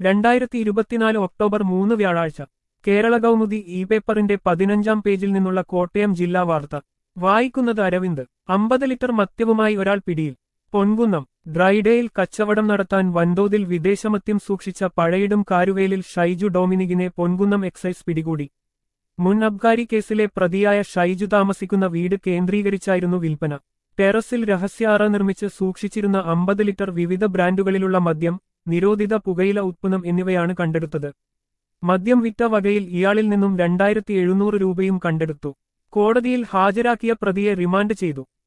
രണ്ടായിരത്തി ഇരുപത്തിനാല് ഒക്ടോബർ മൂന്ന് വ്യാഴാഴ്ച കേരള കൗമുദി ഇ പേപ്പറിന്റെ പതിനഞ്ചാം പേജിൽ നിന്നുള്ള കോട്ടയം ജില്ലാ വാർത്ത വായിക്കുന്നത് അരവിന്ദ് അമ്പത് ലിറ്റർ മദ്യവുമായി ഒരാൾ പിടിയിൽ പൊൻകുന്നം ഡ്രൈഡേയിൽ കച്ചവടം നടത്താൻ വൻതോതിൽ വിദേശമദ്യം സൂക്ഷിച്ച പഴയിടും കാരുവേലിൽ ഷൈജു ഡൊമിനികിനെ പൊൻകുന്നം എക്സൈസ് പിടികൂടി മുൻ അബ്കാരി കേസിലെ പ്രതിയായ ഷൈജു താമസിക്കുന്ന വീട് കേന്ദ്രീകരിച്ചായിരുന്നു വിൽപ്പന ടെറസിൽ രഹസ്യാറ നിർമ്മിച്ച് സൂക്ഷിച്ചിരുന്ന അമ്പത് ലിറ്റർ വിവിധ ബ്രാൻഡുകളിലുള്ള മദ്യം നിരോധിത പുകയില ഉത്പന്നം എന്നിവയാണ് കണ്ടെടുത്തത് മദ്യം വിറ്റ വകയിൽ ഇയാളിൽ നിന്നും രണ്ടായിരത്തി എഴുന്നൂറ് രൂപയും കണ്ടെടുത്തു കോടതിയിൽ ഹാജരാക്കിയ പ്രതിയെ റിമാൻഡ് ചെയ്തു